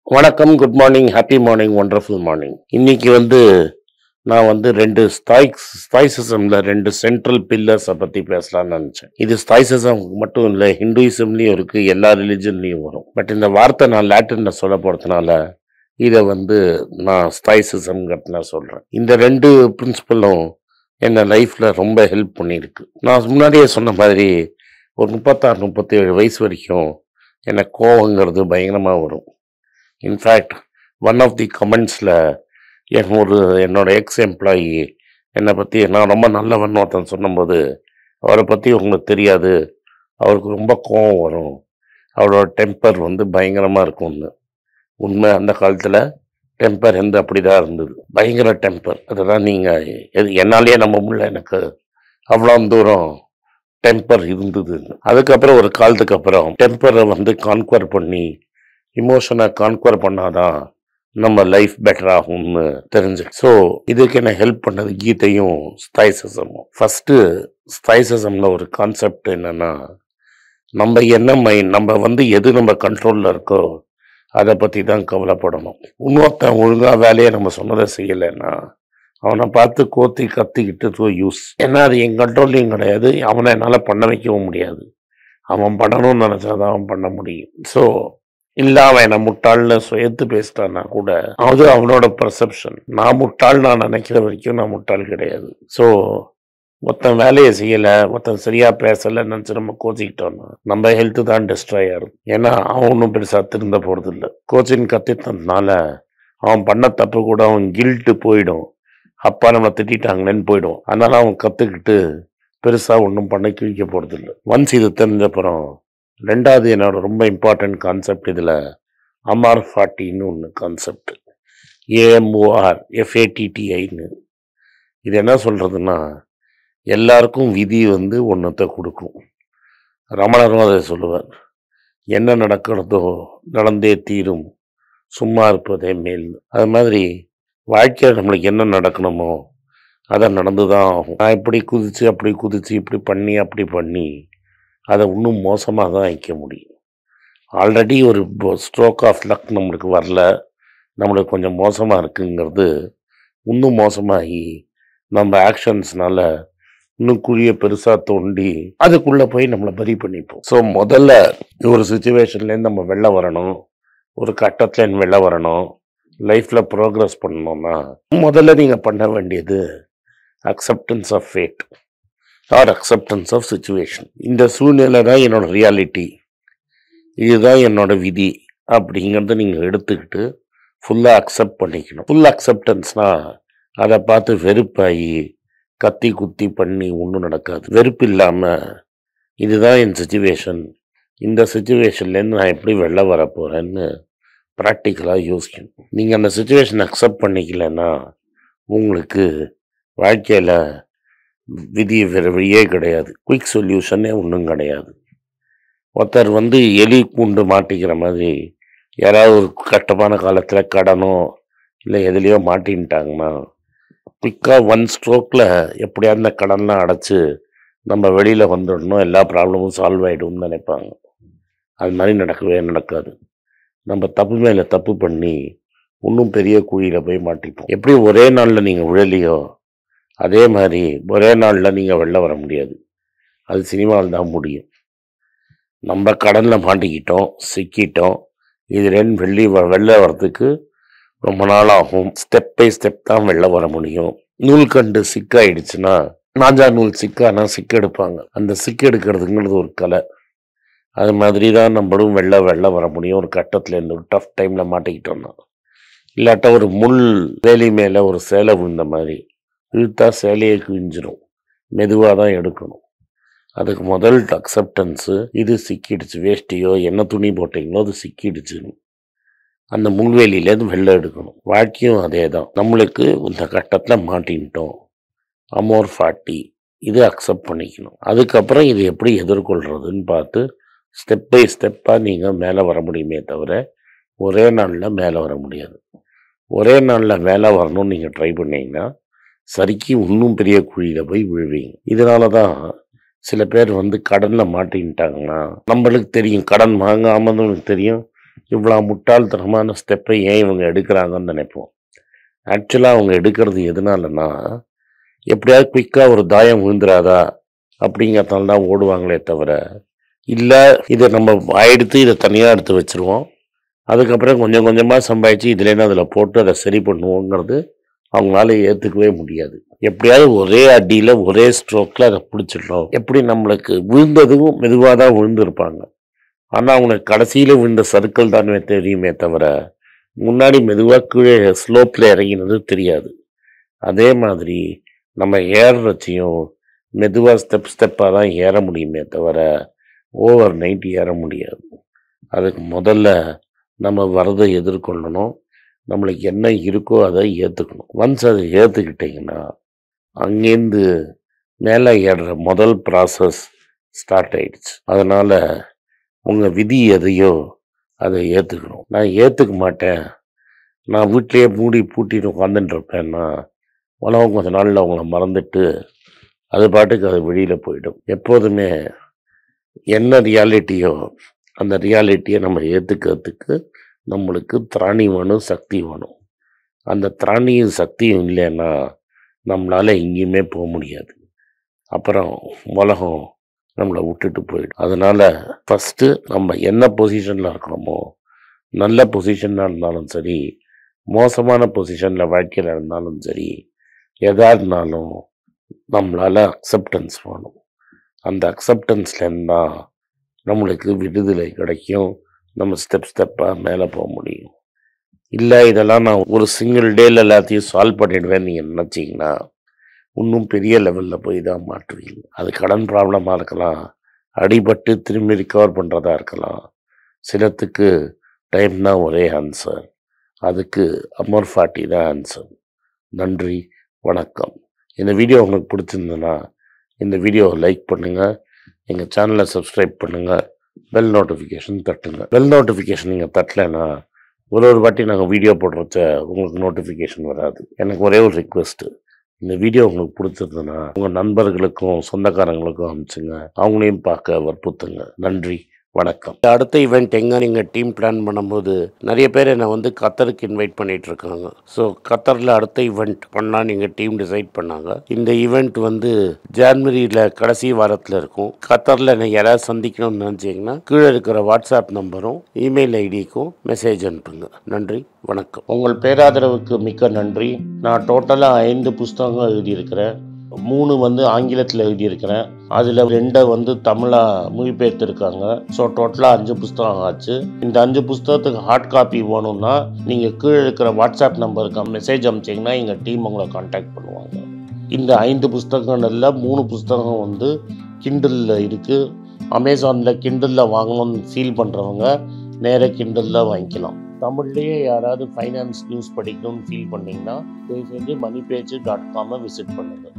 வணக்கம் good morning happy morning wonderful morning இன்னைக்கு வந்து நான் வந்து ரெண்டு ஸ்டாய்க்ஸ் ஸ்டாய்சிசம்ல ரெண்டு சென்ட்ரல் பில்லர்ஸை பத்தி பேசலாம்னு நினைச்சேன் இது ஸ்டாய்சிசம் மட்டும் இல்லை ஹிந்துயிசம்லயும் இருக்கு எல்லா ரிலிஜன்லயும் வரும் பட் இந்த வார்த்தை நான் லாட்டின்ல சொல்ல போறதுனால இதை வந்து நான் ஸ்டாய்சிசம்ங்கிறது நான் சொல்றேன் இந்த ரெண்டு பிரின்சிபலும் என்ன லைஃப்ல ரொம்ப ஹெல்ப் பண்ணியிருக்கு நான் முன்னாடியே சொன்ன மாதிரி ஒரு முப்பத்தாறு முப்பத்தேழு வயசு வரைக்கும் எனக்கு கோவங்கிறது பயங்கரமா வரும் இன்ஃபேக்ட் ஒன் ஆஃப் தி கமெண்ட்ஸில் என் ஒரு என்னோட எக்ஸ் எம்ப்ளாயி என்னை பற்றி நான் ரொம்ப நல்லவன் ஒருத்தன் சொன்னபோது அவரை பற்றி உங்களுக்கு தெரியாது அவருக்கு ரொம்ப கோவம் வரும் அவரோட டெம்பர் வந்து பயங்கரமாக இருக்கும்னு உண்மை அந்த காலத்தில் டெம்பர் எந்த அப்படி தான் இருந்தது பயங்கர டெம்பர் அதெல்லாம் நீங்கள் எது என்னாலேயே நம்ப முடியல எனக்கு அவ்வளோ தூரம் டெம்பர் இருந்தது அதுக்கப்புறம் ஒரு காலத்துக்கு அப்புறம் டெம்பரை வந்து கான்குவர் பண்ணி இமோஷனை கான்குவர் பண்ணாதான் நம்ம லைஃப் பெட்டர் ஆகும்னு தெரிஞ்சு ஸோ இதுக்கு என்ன ஹெல்ப் பண்ணது கீதையும் ஸ்தைசிசமும் ஃபஸ்ட்டு ஸ்தைசிசமில் ஒரு கான்செப்ட் என்னன்னா நம்ம என்ன மைண்ட் நம்ம வந்து எது நம்ம கண்ட்ரோலில் இருக்கோ அதை பற்றி தான் கவலைப்படணும் இன்னொருத்தன் ஒழுங்காக வேலையை நம்ம சொன்னதை செய்யலைன்னா அவனை பார்த்து கோத்தி கத்திக்கிட்டு யூஸ் ஏன்னா அது என் கண்ட்ரோல்லையும் கிடையாது அவனை என்னால் பண்ண வைக்கவும் முடியாது அவன் பண்ணணும்னு நினச்சாதான் அவன் பண்ண முடியும் ஸோ இல்ல அவன் என்ன முட்டாள்னு சுயத்து பேசிட்டான்னா கூட அது அவனோட பர்செப்ஷன் நான் முட்டாள் நான் நினைக்கிற வரைக்கும் நான் முட்டாள் கிடையாது ஸோ ஒருத்தன் வேலையை செய்யல ஒருத்தன் சரியா பேசல நினச்சி நம்ம கோச்சிக்கிட்டோம்னா நம்ம ஹெல்த் தான் டிஸ்ட்ராய் ஆகும் ஏன்னா அவன் ஒன்றும் பெருசா திருந்த போறது இல்லை கோச்சிங் கத்திட்டதுனால அவன் பண்ண தப்பு கூட அவன் கில்ட்டு போயிடும் அப்பா நம்மளை திட்டாங்களேன்னு போயிடும் அதனால அவன் கத்துக்கிட்டு பெருசா ஒன்றும் பண்ண கிழிக்க போறது இல்லை ஒன்ஸ் இது தெரிஞ்சப்புறம் ரெண்டாவது என்னோட ரொம்ப இம்பார்ட்டன்ட் கான்செப்ட் இதில் அமார் ஃபார்ட்டின்னு ஒன்று கான்செப்ட் ஏஎம்ஓஆர் எஃப்ஏடிடிஐன்னு இது என்ன சொல்கிறதுன்னா எல்லாருக்கும் விதி வந்து ஒன்றத்தை கொடுக்கும் ரமணரும் அதை சொல்லுவார் என்ன நடக்கிறதோ நடந்தே தீரும் சும்மா இருப்பதே மேல் அது மாதிரி வாழ்க்கையில் நம்மளுக்கு என்ன நடக்கணுமோ அதை நடந்து தான் ஆகும் நான் இப்படி குதிச்சு அப்படி குதிச்சு இப்படி பண்ணி அப்படி பண்ணி அதை இன்னும் மோசமாக தான் வைக்க முடியும் ஆல்ரெடி ஒரு ஸ்ட்ரோக் ஆஃப் லக் நம்மளுக்கு வரல நம்மளுக்கு கொஞ்சம் மோசமாக இருக்குங்கிறது இன்னும் மோசமாகி நம்ம ஆக்ஷன்ஸ்னால இன்னும் குழியை பெருசாக தோண்டி அதுக்குள்ளே போய் நம்மளை பறி பண்ணிப்போம் ஸோ முதல்ல ஒரு சுச்சுவேஷன்லேருந்து நம்ம வெளில வரணும் ஒரு கட்டத்துலேருந்து வெளில வரணும் லைஃப்பில் ப்ரோக்ரஸ் பண்ணணும்னா முதல்ல நீங்கள் பண்ண வேண்டியது acceptance of fate or acceptance of situation இந்த சூழ்நிலை தான் என்னோட ரியாலிட்டி இதுதான் என்னோட விதி அப்படிங்கிறத நீங்கள் எடுத்துக்கிட்டு ஃபுல்லாக அக்செப்ட் பண்ணிக்கணும் ஃபுல் அக்செப்டன்ஸ்னால் அதை பார்த்து வெறுப்பாகி கத்தி குத்தி பண்ணி ஒன்றும் நடக்காது வெறுப்பு இல்லாமல் இதுதான் என் சுச்சுவேஷன் இந்த சுச்சுவேஷன்லேருந்து நான் எப்படி வெளில வர போகிறேன்னு ப்ராக்டிக்கலாக யோசிக்கணும் நீங்கள் அந்த சுச்சுவேஷன் அக்செப்ட் பண்ணிக்கலன்னா உங்களுக்கு வாழ்க்கையில் விதி வேறு வழியே கிடையாது குயிக் சொல்யூஷனே ஒன்றும் கிடையாது ஒருத்தர் வந்து எலி கூண்டு மாட்டிக்கிற மாதிரி யாராவது ஒரு கட்டமான காலத்தில் கடனோ இல்லை எதுலேயோ மாட்டின்ட்டாங்கன்னா குயிக்காக ஒன் ஸ்ட்ரோக்கில் எப்படியா அந்த கடன்லாம் அடைச்சி நம்ம வெளியில் வந்துடணும் எல்லா ப்ராப்ளமும் சால்வ் ஆகிடும்னு நினைப்பாங்க அது மாதிரி நடக்கவே நடக்காது நம்ம தப்பு மேலே தப்பு பண்ணி இன்னும் பெரிய குழியில் போய் மாட்டிப்போம் எப்படி ஒரே நாளில் நீங்கள் விழலையோ அதே மாதிரி ஒரே நாளில் நீங்கள் வெளில வர முடியாது அது சினிமாவில் தான் முடியும் நம்ம கடனில் மாட்டிக்கிட்டோம் சிக்கிட்டோம் இது ரெண்டு வெள்ளி வ- வெளில வர்றதுக்கு ரொம்ப நாள் ஆகும் ஸ்டெப் பை ஸ்டெப் தான் வெளில வர முடியும் நூல்கண்டு சிக்காயிடுச்சுன்னா நாஞ்சா நூல் சிக்கானா சிக்கெடுப்பாங்க அந்த சிக்கெடுக்கிறதுங்கிறது ஒரு கலை அது மாதிரி தான் நம்மளும் வெளில வெளில வர முடியும் ஒரு கட்டத்தில் இருந்து ஒரு டஃப் டைமில் மாட்டிக்கிட்டோம்னா இல்லாட்டா ஒரு முள் வேலி மேலே ஒரு சேலை விழுந்த மாதிரி இழுத்தா சேலையை கிழிஞ்சிரும் மெதுவாக தான் எடுக்கணும் அதுக்கு முதல் அக்செப்டன்ஸு இது சிக்கிடுச்சு வேஷ்டியோ என்ன துணி போட்டிங்களோ அது சிக்கிடுச்சுன்னு அந்த முள்வேலியிலேருந்து வெளில எடுக்கணும் வாழ்க்கையும் அதே தான் நம்மளுக்கு இந்த கட்டத்தில் மாட்டின்ட்டோம் அமோர் ஃபார்ட்டி இது அக்செப்ட் பண்ணிக்கணும் அதுக்கப்புறம் இது எப்படி எதிர்கொள்கிறதுன்னு பார்த்து ஸ்டெப் பை ஸ்டெப்பாக நீங்கள் மேலே வர முடியுமே தவிர ஒரே நாளில் மேலே வர முடியாது ஒரே நாளில் மேலே வரணும்னு நீங்கள் ட்ரை பண்ணீங்கன்னா சரிக்கு இன்னும் பெரிய குழியில் போய் விழுவீங்க இதனால தான் சில பேர் வந்து கடனில் மாட்டின்ட்டாங்கன்னா நம்மளுக்கு தெரியும் கடன் வாங்காமலும் தெரியும் இவ்வளோ முட்டாள்தனமான ஸ்டெப்பை ஏன் இவங்க எடுக்கிறாங்கன்னு நினைப்போம் ஆக்சுவலாக அவங்க எடுக்கிறது எதனாலன்னா எப்படியாவது குயிக்காக ஒரு தாயம் விழுந்துராதா அப்படிங்கிறதால தான் ஓடுவாங்களே தவிர இல்லை இதை நம்ம எடுத்து இதை தனியாக எடுத்து வச்சுருவோம் அதுக்கப்புறம் கொஞ்சம் கொஞ்சமாக சம்பாதிச்சு இதுலேருந்து அதில் போட்டு அதை சரி பண்ணுவோங்கிறது அவங்களால ஏற்றுக்கவே முடியாது எப்படியாவது ஒரே அடியில் ஒரே ஸ்ட்ரோக்கில் அதை பிடிச்சிடணும் எப்படி நம்மளுக்கு விழுந்ததும் மெதுவாக தான் விழுந்திருப்பாங்க ஆனால் அவங்களுக்கு கடைசியில் விழுந்த சர்க்கிள் தானே தெரியுமே தவிர முன்னாடி மெதுவாக கீழே ஸ்லோப்பில் இறங்கினது தெரியாது அதே மாதிரி நம்ம ஏறுறச்சையும் மெதுவாக ஸ்டெப் ஸ்டெப்பாக தான் ஏற முடியுமே தவிர ஓவர் நைட் ஏற முடியாது அதுக்கு முதல்ல நம்ம வரதை எதிர்கொள்ளணும் நம்மளுக்கு என்ன இருக்கோ அதை ஏற்றுக்கணும் ஒன்ஸ் அதை ஏற்றுக்கிட்டிங்கன்னா அங்கேருந்து மேலே ஏறுற முதல் ப்ராசஸ் ஸ்டார்ட் ஆயிடுச்சு அதனால் உங்கள் விதி எதையோ அதை ஏற்றுக்கணும் நான் ஏற்றுக்க மாட்டேன் நான் வீட்லேயே மூடி பூட்டிட்டு உட்காந்துட்டு இருப்பேன்னா உலகம் கொஞ்ச நாளில் அவங்கள மறந்துட்டு அது பாட்டுக்கு அது வெளியில் போயிடும் எப்போதுமே என்ன ரியாலிட்டியோ அந்த ரியாலிட்டியை நம்ம ஏற்றுக்கிறதுக்கு நம்மளுக்கு திராணி வேணும் சக்தி வேணும் அந்த திராணியும் சக்தியும் இல்லைன்னா நம்மளால் எங்கேயுமே போக முடியாது அப்புறம் உலகம் நம்மளை விட்டுட்டு போயிடும் அதனால் ஃபஸ்ட்டு நம்ம என்ன பொசிஷனில் இருக்கிறோமோ நல்ல பொசிஷனாக இருந்தாலும் சரி மோசமான பொசிஷனில் வாழ்க்கையில் இருந்தாலும் சரி எதா இருந்தாலும் நம்மளால் அக்செப்டன்ஸ் வேணும் அந்த அக்செப்டன்ஸ்லேருந்து தான் நம்மளுக்கு விடுதலை கிடைக்கும் நம்ம ஸ்டெப் ஸ்டெப்பாக மேலே போக முடியும் இல்லை இதெல்லாம் நான் ஒரு சிங்கிள் டேல எல்லாத்தையும் சால்வ் பண்ணிடுவேன் நீங்கள் நினச்சிங்கன்னா இன்னும் பெரிய லெவலில் போய் தான் மாட்டுவீங்க அது கடன் ப்ராப்ளமாக இருக்கலாம் அடிபட்டு திரும்பி ரிகவர் பண்ணுறதா இருக்கலாம் சிலத்துக்கு டைம் தான் ஒரே ஆன்சர் அதுக்கு அமர் ஃபார்ட்டி தான் ஆன்சர் நன்றி வணக்கம் இந்த வீடியோ உங்களுக்கு பிடிச்சிருந்ததுன்னா இந்த வீடியோவை லைக் பண்ணுங்கள் எங்கள் சேனலை சப்ஸ்கிரைப் பண்ணுங்கள் பெல் நோட்டிஃபிகேஷன் தட்டுங்க பெல் நோட்டிஃபிகேஷன் நீங்கள் தட்டலைன்னா ஒரு ஒரு வாட்டி நாங்கள் வீடியோ போடுறச்ச உங்களுக்கு நோட்டிஃபிகேஷன் வராது எனக்கு ஒரே ஒரு ரிக்வெஸ்ட்டு இந்த வீடியோ உங்களுக்கு பிடிச்சிருந்ததுன்னா உங்கள் நண்பர்களுக்கும் சொந்தக்காரங்களுக்கும் அனுப்பிச்சுங்க அவங்களையும் பார்க்க வற்புறுத்துங்க நன்றி வணக்கம் அடுத்த ஈவெண்ட் எங்கே நீங்கள் டீம் பிளான் பண்ணும்போது நிறைய பேர் என்னை வந்து கத்தருக்கு இன்வைட் பண்ணிட்டு இருக்காங்க ஸோ கத்தரில் அடுத்த ஈவெண்ட் பண்ணால் நீங்கள் டீம் டிசைட் பண்ணாங்க இந்த ஈவெண்ட் வந்து ஜான்வரியில் கடைசி வாரத்தில் இருக்கும் கத்தரில் என்னை யாராவது சந்திக்கணும்னு நினச்சிங்கன்னா கீழே இருக்கிற வாட்ஸ்அப் நம்பரும் இமெயில் ஐடிக்கும் மெசேஜ் அனுப்புங்க நன்றி வணக்கம் உங்கள் பேராதரவுக்கு மிக்க நன்றி நான் டோட்டலாக ஐந்து புஸ்தகங்கள் எழுதியிருக்கிறேன் மூணு வந்து ஆங்கிலத்தில் எழுதியிருக்கிறேன் அதில் ரெண்டை வந்து தமிழாக மொழிபெயர்த்திருக்காங்க ஸோ டோட்டலாக அஞ்சு புஸ்தகம் ஆச்சு இந்த அஞ்சு புஸ்தகத்துக்கு ஹார்ட் காப்பி வேணும்னா நீங்கள் கீழே இருக்கிற வாட்ஸ்அப் நம்பருக்கு மெசேஜ் அனுப்பிச்சிங்கன்னா எங்கள் டீம் உங்களை காண்டாக்ட் பண்ணுவாங்க இந்த ஐந்து புஸ்தகங்களில் மூணு புஸ்தகம் வந்து கிண்டலில் இருக்குது அமேசானில் கிண்டலில் வாங்கணும்னு ஃபீல் பண்ணுறவங்க நேராக கிண்டலில் வாங்கிக்கலாம் தமிழ்லேயே யாராவது ஃபைனான்ஸ் நியூஸ் படிக்கணும்னு ஃபீல் பண்ணிங்கன்னா தயவு செஞ்சு மணி பேஜ் டாட் காமை விசிட் பண்ணுங்கள்